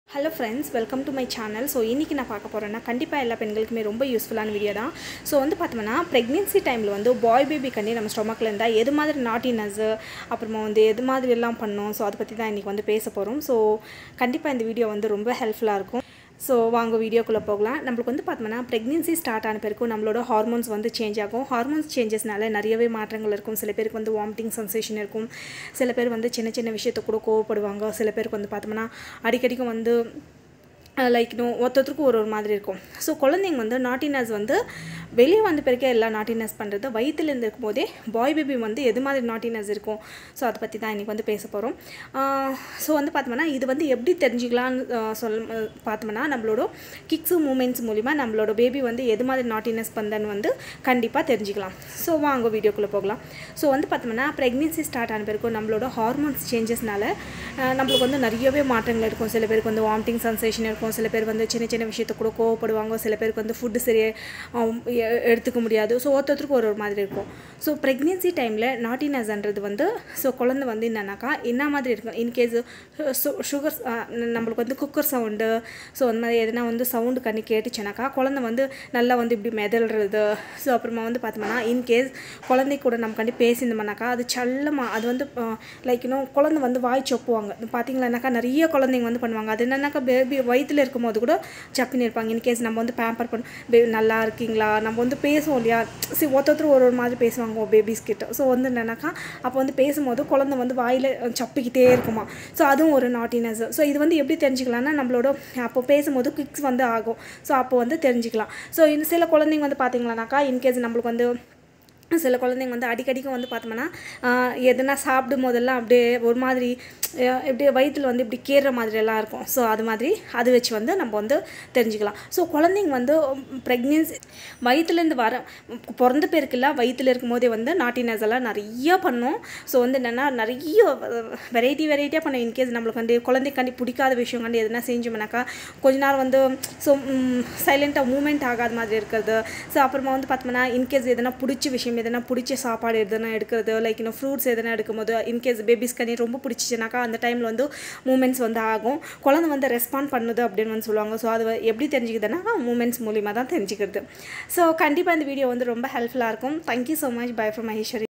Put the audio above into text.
hello friends welcome to my channel so இன்றைக்கி நான் பார்க்க போகிறேன்னா கண்டிப்பாக எல்லா பெண்களுக்குமே ரொம்ப யூஸ்ஃபுல்லான வீடியோ தான் ஸோ வந்து பார்த்தோம்னா ப்ரெக்னென்சி டைமில் வந்து பாய் பேபி கண்டி நம்ம ஸ்டொமக்கில் இருந்தால் எது மாதிரி நாட்டினஸ்ஸு அப்புறமா வந்து எது மாதிரி எல்லாம் பண்ணோம் ஸோ அதை பற்றி தான் இன்றைக்கி வந்து பேச போகிறோம் ஸோ கண்டிப்பாக இந்த வீடியோ வந்து ரொம்ப ஹெல்ப்ஃபுல்லாக இருக்கும் ஸோ வாங்க வீடியோக்குள்ளே போகலாம் நம்மளுக்கு வந்து பார்த்தோம்னா ப்ரெக்னென்சி ஸ்டார்ட் ஆன பிறகு நம்மளோட ஹார்மோன்ஸ் வந்து சேஞ்ச் ஆகும் ஹார்மோன்ஸ் சேஞ்சஸ்னால நிறையவே மாற்றங்கள் இருக்கும் சில பேருக்கு வந்து வாமிட்டிங் சென்சேஷன் இருக்கும் சில பேர் வந்து சின்ன சின்ன விஷயத்தை கூட கோவப்படுவாங்க சில பேருக்கு வந்து பார்த்தோம்னா அடிக்கடிக்கும் வந்து லைக் நோ ஒருத்தருக்கும் ஒரு ஒரு மாதிரி இருக்கும் ஸோ குழந்தைங்க வந்து நாட்டினஸ் வந்து வெளியே வந்த பிறகு எல்லாம் நாட்டினஸ் பண்ணுறது வயிற்றுலேருந்து இருக்கும்போதே பாய் பேபி வந்து எது மாதிரி நாட்டினஸ் இருக்கும் ஸோ அதை பற்றி தான் இன்றைக்கி வந்து பேச போகிறோம் ஸோ வந்து பார்த்தோம்னா இது வந்து எப்படி தெரிஞ்சுக்கலான்னு சொல் பார்த்தோம்னா நம்மளோட கிக்ஸு மூமெண்ட்ஸ் மூலிமா நம்மளோட பேபி வந்து எது மாதிரி நாட்டினஸ் பண்ணுதுன்னு வந்து கண்டிப்பாக தெரிஞ்சுக்கலாம் ஸோ வாங்க வீடியோக்குள்ளே போகலாம் ஸோ வந்து பார்த்தோம்னா ப்ரெக்னென்சி ஸ்டார்ட் ஆன பிறகு நம்மளோட ஹார்மோன்ஸ் சேஞ்சஸ்னால நம்மளுக்கு வந்து நிறையவே மாற்றங்கள் இருக்கும் சில பேருக்கு வந்து வாமிட்டிங் சென்சேஷன் இருக்கும் இருக்கும் சில பேர் வந்து சின்ன சின்ன விஷயத்த கூட கோவப்படுவாங்க சில பேருக்கு வந்து ஃபுட்டு சரியாக எடுத்துக்க முடியாது ஸோ ஒருத்தருக்கு ஒரு ஒரு மாதிரி இருக்கும் ஸோ ப்ரெக்னென்சி டைமில் நாட்டினஸ்ன்றது வந்து ஸோ குழந்தை வந்து என்னன்னாக்கா என்ன மாதிரி இருக்கும் இன்கேஸ் சுகர் நம்மளுக்கு வந்து குக்கர் சவுண்டு ஸோ அந்த மாதிரி எதனா வந்து சவுண்டு கண்ணி கேட்டுச்சுனாக்கா குழந்தை வந்து நல்லா வந்து இப்படி மெதல்றது ஸோ அப்புறமா வந்து பார்த்தோம்னா இன்கேஸ் குழந்தை கூட நம்ம கண்டி பேசியிருந்தோம்னாக்கா அது சல்லமாக அது வந்து லைக் இன்னும் குழந்தை வந்து வாய் சொப்புவாங்க பார்த்தீங்களானாக்கா நிறைய குழந்தைங்க வந்து பண்ணுவாங்க அது என்னன்னாக்கா பேபி வயிற்றுல இருக்கும்போது கூட சப்பின்னு இருப்பாங்க இன்கேஸ் நம்ம வந்து பேம்பர் பண்ண நல்லா இருக்கீங்களா நம்ம வந்து பேசுவோம் இல்லையா சரி ஒருத்தர் ஒரு ஒரு மாதிரி பேசுவாங்க பேபிஸ் கிட்ட ஸோ வந்து என்னன்னாக்கா அப்போ வந்து பேசும்போது குழந்தை வந்து வாயில் சப்பிக்கிட்டே இருக்குமா ஸோ அதுவும் ஒரு நாட்டினஸ் ஸோ இது வந்து எப்படி தெரிஞ்சுக்கலாம்னா நம்மளோட அப்போ பேசும்போது கிக்ஸ் வந்து ஆகும் ஸோ அப்போ வந்து தெரிஞ்சுக்கலாம் ஸோ இன்னும் சில குழந்தைங்க வந்து பார்த்தீங்களானாக்கா இன்கேஸ் நம்மளுக்கு வந்து சில குழந்தைங்க வந்து அடிக்கடிக்கும் வந்து பார்த்தோம்னா எதுனா சாப்பிடும் போதெல்லாம் அப்படியே ஒரு மாதிரி இப்படியே வயிற்றில் வந்து இப்படி கேடுற மாதிரியெல்லாம் இருக்கும் ஸோ அது மாதிரி அது வச்சு வந்து நம்ம வந்து தெரிஞ்சுக்கலாம் ஸோ குழந்தைங்க வந்து ப்ரெக்னென்சி வயிற்றுலேருந்து வர பிறந்த பேருக்குல வயிற்றில் இருக்கும் போதே வந்து நாட்டினஸ் எல்லாம் நிறையா பண்ணும் ஸோ வந்து என்னென்னா நிறைய வெரைட்டி வெரைட்டியாக பண்ணோம் இன்கேஸ் நம்மளுக்கு வந்து குழந்தைக்காண்டி பிடிக்காத விஷயம் கண்டு எதுனா செஞ்சோம்னாக்கா கொஞ்ச நேரம் வந்து ஸோ சைலண்ட்டாக மூமெண்ட் ஆகாத மாதிரி இருக்கிறது ஸோ அப்புறமா வந்து பார்த்தோம்னா இன்கேஸ் எதனா பிடிச்ச விஷயம் எதனா பிடிச்ச சாப்பாடு எதனா எடுக்கிறது லைக் இன்னும் ஃப்ரூட்ஸ் எதனா எடுக்கும்போது இன்கேஸ் பேபிஸ் கனி ரொம்ப பிடிச்சிச்சுனாக்கா அந்த டைமில் வந்து மூமெண்ட்ஸ் வந்து ஆகும் குழந்தை வந்து ரெஸ்பாண்ட் பண்ணுது அப்படின்னு வந்து சொல்லுவாங்க ஸோ அது எப்படி தெரிஞ்சுக்குதுன்னா மூமெண்ட்ஸ் மூலிமா தான் தெரிஞ்சுக்கிறது ஸோ கண்டிப்பாக இந்த வீடியோ வந்து ரொம்ப ஹெல்ப்ஃபுல்லாக இருக்கும் thank you so much bye from Maheswari